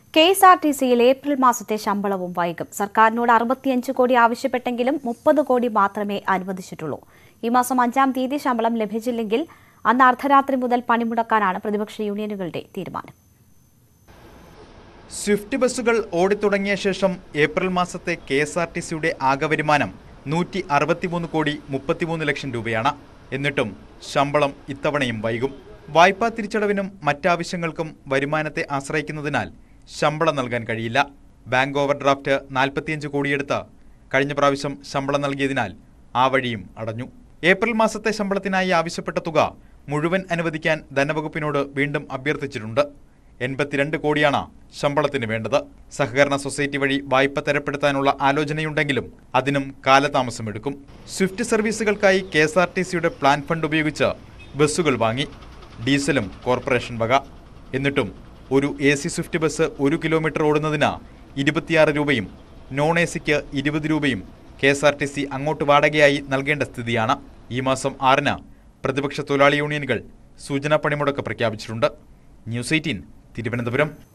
K S R T സിയിൽ April മാസത്തെ ശമ്പളവും വൈകും സർക്കാരിനോട് അറുപത്തിയഞ്ച് കോടി ആവശ്യപ്പെട്ടെങ്കിലും മുപ്പത് കോടി മാത്രമേ അനുവദിച്ചിട്ടുള്ളൂ ഈ മാസം അഞ്ചാം തീയതി ശമ്പളം ലഭിച്ചില്ലെങ്കിൽ അന്ന് അർദ്ധരാത്രി മുതൽ പണിമുടക്കാനാണ് പ്രതിപക്ഷ യൂണിയനുകളുടെ തീരുമാനം സ്വിഫ്റ്റ് ബസ്സുകൾ ഓടിത്തുടങ്ങിയ ശേഷം ഏപ്രിൽ മാസത്തെ കെ എസ് ആർ ടി സിയുടെ ആകെ വരുമാനം നൂറ്റി അറുപത്തിമൂന്ന് കോടി മുപ്പത്തിമൂന്ന് ലക്ഷം രൂപയാണ് എന്നിട്ടും ശമ്പളം ഇത്തവണയും വൈകും വായ്പാ തിരിച്ചടവിനും മറ്റാവശ്യങ്ങൾക്കും വരുമാനത്തെ ആശ്രയിക്കുന്നതിനാൽ ശമ്പളം നൽകാൻ കഴിയില്ല ബാങ്ക് ഓവർ ഡ്രാഫ്റ്റ് നാൽപ്പത്തിയഞ്ച് കോടിയെടുത്ത് കഴിഞ്ഞ പ്രാവശ്യം ശമ്പളം നൽകിയതിനാൽ ആ വഴിയും അടഞ്ഞു ഏപ്രിൽ മാസത്തെ ശമ്പളത്തിനായി ആവശ്യപ്പെട്ട തുക മുഴുവൻ അനുവദിക്കാൻ ധനവകുപ്പിനോട് വീണ്ടും അഭ്യർത്ഥിച്ചിട്ടുണ്ട് എൺപത്തിരണ്ട് കോടിയാണ് ശമ്പളത്തിന് വേണ്ടത് സഹകരണ സൊസൈറ്റി വഴി വായ്പ തരപ്പെടുത്താനുള്ള ആലോചനയുണ്ടെങ്കിലും അതിനും കാലതാമസമെടുക്കും സ്വിഫ്റ്റ് സർവീസുകൾക്കായി കെ എസ് ആർ ടി സിയുടെ പ്ലാൻ ഫണ്ട് ഉപയോഗിച്ച് ബസ്സുകൾ വാങ്ങി ഡീസലും കോർപ്പറേഷൻ വക എന്നിട്ടും ഒരു എ സി സ്വിഫ്റ്റ് ബസ് ഒരു കിലോമീറ്റർ ഓടുന്നതിന് ഇരുപത്തിയാറ് രൂപയും നോൺ എ സിക്ക് ഇരുപത് രൂപയും K S R T C അങ്ങോട്ട് വാടകയായി നൽകേണ്ട സ്ഥിതിയാണ് ഈ മാസം ആറിന് പ്രതിപക്ഷ തൊഴിലാളി യൂണിയനുകൾ സൂചനാ പണിമുടക്ക് പ്രഖ്യാപിച്ചിട്ടുണ്ട് ന്യൂസ് എയ്റ്റീൻ തിരുവനന്തപുരം